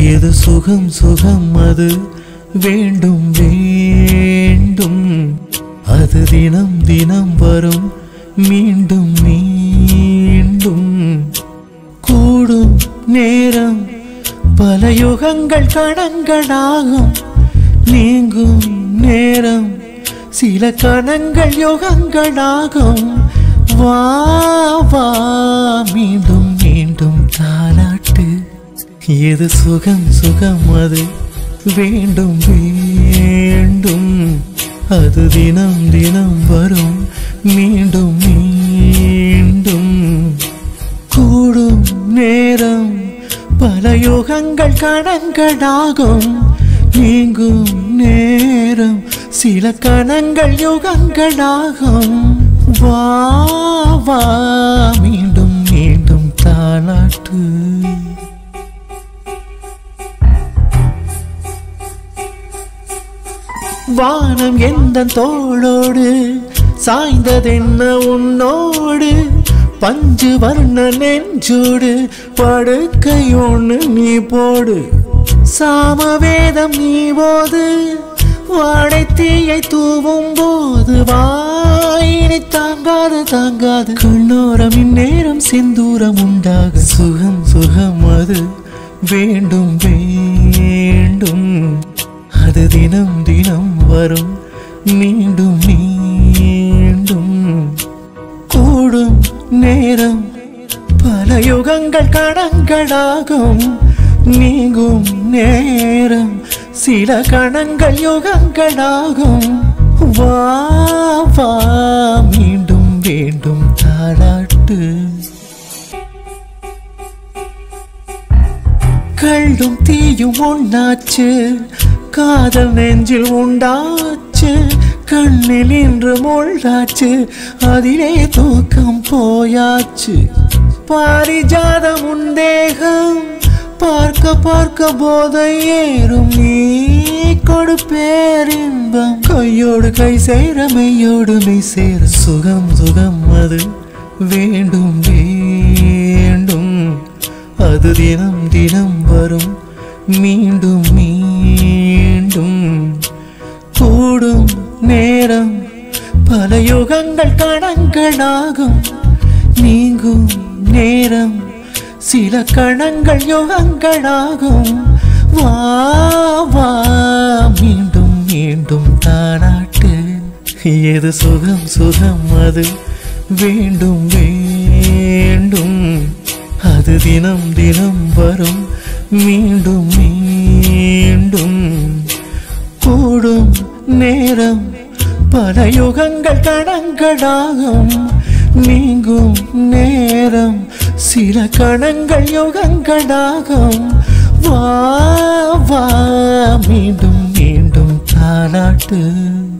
எது சுகம் சுகம் அது வேண்டும் வேண்டும் அது தினம் தினம் வரும் மீண்டும் மீண்டும் கூடும் நேரம் பல யுகங்கள் கணங்களாகும் நீங்கும் நேரம் சில கணங்கள் யுகங்களாகும் வா வா மீண்டும் மீண்டும் தாலாட்டு எது சுகம் சுகம் அது வேண்டும் வேண்டும் அது தினம் தினம் வரும் மீண்டும் மீண்டும் கூடும் நேரம் பல யுகங்கள் கணங்களாகும் நீங்கும் நேரம் சில கணங்கள் யுகங்களாகும் வா வா மீண்டும் மீண்டும் தாளாட்டு வானம் எந்த தோளோடு சாய்ந்ததென்ன உன்னோடு பஞ்சு வர்ண நெஞ்சோடு படுக்கை ஒண்ணு நீ போடு சாமவேதம் நீ போது வாடை தீயை தூவும் போது வாயினை தாங்காது தாங்காது கண்ணோரம் இந்நேரம் செந்தூரம் உண்டாக சுகம் சுகம் அது வேண்டும் வேண்டும் அது தினம் தினம் வரும் மீண்டும் மீண்டும் கூடும் நேரம் பல யுகங்கள் கடங்களாகும் நீங்கும் நேரம் சில கணங்கள் யுகங்களாகும் வா வா மீண்டும் வேண்டும் தாளாட்டு கள்ளும் தீயும் ஒண்ணாச்சு காதல் நெஞ்சில் உண்டாச்சு கண்ணில் இன்று முள்ளாச்சு அதிலே தூக்கம் போயாச்சு பாரிஜாதம் உந்தேகம் பார்க்க பார்க்க போதை ஏறும் நீ கொடு பேரின்பம் கையோடு கை சேர மெய்யோடு மெய் சேர சுகம் சுகம் அது வேண்டும் வேண்டும் அது தினம் தினம் வரும் மீண்டும் மீண்டும் கூடும் நேரம் பல யுகங்கள் கணங்களாகும் நீங்கும் நேரம் சில கணங்கள் யுகங்களாகும் வா வா மீண்டும் மீண்டும் தானாட்டு எது சுகம் சுகம் அது வேண்டும் வேண்டும் அது தினம் தினம் வரும் மீண்டும் மீண்டும் கூடும் நேரம் பல யுகங்கள் கணங்களாகும் நீங்கும் நேரம் சில கணங்கள் யுகங்களாகும் வா வா மீண்டும் மீண்டும் தாளாட்டு